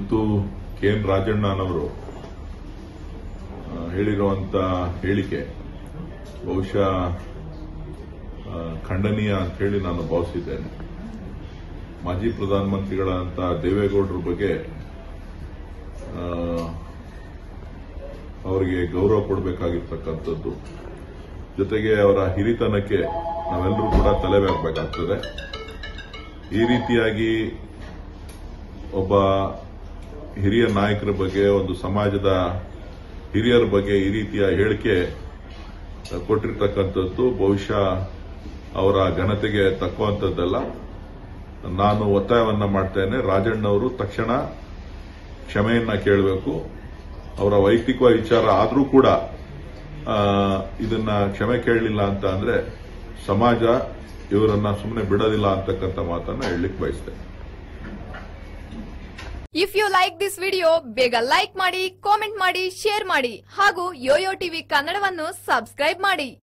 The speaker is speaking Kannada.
ಇವತ್ತು ಕೆ ಎನ್ ರಾಜಣ್ಣನವರು ಆ, ಹೇಳಿರುವಂತ ಹೇಳಿಕೆ ಬಹುಶಃ ಆ, ಖಂಡನೀಯ ಅಂತ ಹೇಳಿ ನಾನು ಭಾವಿಸಿದ್ದೇನೆ ಮಾಜಿ ಪ್ರಧಾನಮಂತ್ರಿಗಳಂತ ದೇವೇಗೌಡರ ಬಗ್ಗೆ ಆ, ಅವರಿಗೆ ಗೌರವ ಕೊಡಬೇಕಾಗಿರ್ತಕ್ಕಂಥದ್ದು ಜೊತೆಗೆ ಅವರ ಹಿರಿತನಕ್ಕೆ ನಾವೆಲ್ಲರೂ ಕೂಡ ತಲೆಬಾಗಬೇಕಾಗ್ತದೆ ಈ ರೀತಿಯಾಗಿ ಒಬ್ಬ ಹಿರಿಯ ನಾಯಕರ ಬಗ್ಗೆ ಒಂದು ಸಮಾಜದ ಹಿರಿಯರ ಬಗ್ಗೆ ಈ ರೀತಿಯ ಹೇಳಿಕೆ ಕೊಟ್ಟಿರ್ತಕ್ಕಂಥದ್ದು ಬಹುಶಃ ಅವರ ಘನತೆಗೆ ತಕ್ಕುವಂಥದ್ದಲ್ಲ ನಾನು ಒತ್ತಾಯವನ್ನ ಮಾಡ್ತೇನೆ ರಾಜಣ್ಣವರು ತಕ್ಷಣ ಕ್ಷಮೆಯನ್ನ ಕೇಳಬೇಕು ಅವರ ವೈಯಕ್ತಿಕ ವಿಚಾರ ಆದರೂ ಕೂಡ ಆ, ಇದನ್ನ ಕ್ಷಮೆ ಕೇಳಲಿಲ್ಲ ಅಂತ ಅಂದ್ರೆ ಸಮಾಜ ಇವರನ್ನ ಸುಮ್ಮನೆ ಬಿಡೋದಿಲ್ಲ ಅಂತಕ್ಕಂಥ ಮಾತನ್ನ ಹೇಳಲಿಕ್ಕೆ ಬಯಸ್ತೇನೆ if you like this video ಬೇಗ ಲೈಕ್ ಮಾಡಿ ಕಾಮೆಂಟ್ ಮಾಡಿ ಶೇರ್ ಮಾಡಿ ಹಾಗೂ ಯೋಯೋ ಟಿವಿ ಕನ್ನಡವನ್ನು ಸಬ್ಸ್ಕ್ರೈಬ್ ಮಾಡಿ